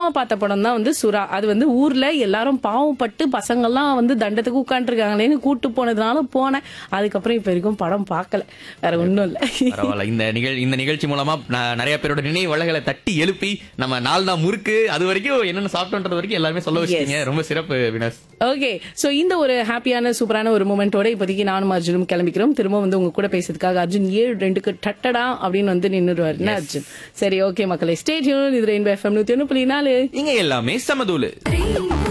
பார்த்த படம் தான் வந்து சுறா அது வந்து ஊர்ல எல்லாரும் பாவப்பட்டு பசங்கள்லாம் வந்து தண்டத்துக்கு உட்காந்துருக்காங்களேன்னு கூட்டு போனதுனால போனேன் அதுக்கப்புறம் இப்ப வரைக்கும் படம் பார்க்கல வேற ஒண்ணும் இல்ல பரவாயில்ல இந்த நிகழ் இந்த நிகழ்ச்சி மூலமா ந- நிறைய பேரோட நினைவு வளங்களை தட்டி எழுப்பி நம்ம நாள் தான் முறுக்கு அது வரைக்கும் என்னென்ன சாப்பிட்டோன்றது வரைக்கும் எல்லாருமே சொல்ல வச்சிருக்கீங்க ரொம்ப சிறப்பு வினஸ் ஓகே சோ இந்த ஒரு ஹாப்பியான சூப்பரான ஒரு மூமெண்டோட இப்போதைக்கு நானும் அர்ஜுனும் கிளம்பிக்கிறோம் திரும்ப வந்து உங்க கூட பேசுறதுக்காக அர்ஜுன் ஏழு ரெண்டுக்கு டட்டடா அப்படின்னு வந்து நின்னுடுவாரு என்ன அர்ஜுன் சரி ஓகே மக்களே ஸ்டேட் இது ரெயின்போ எஃப்எம் நூத்தி ஒண்ணு புள்ளி நாலு இங்க எல்லாமே சமதூளு Rainbow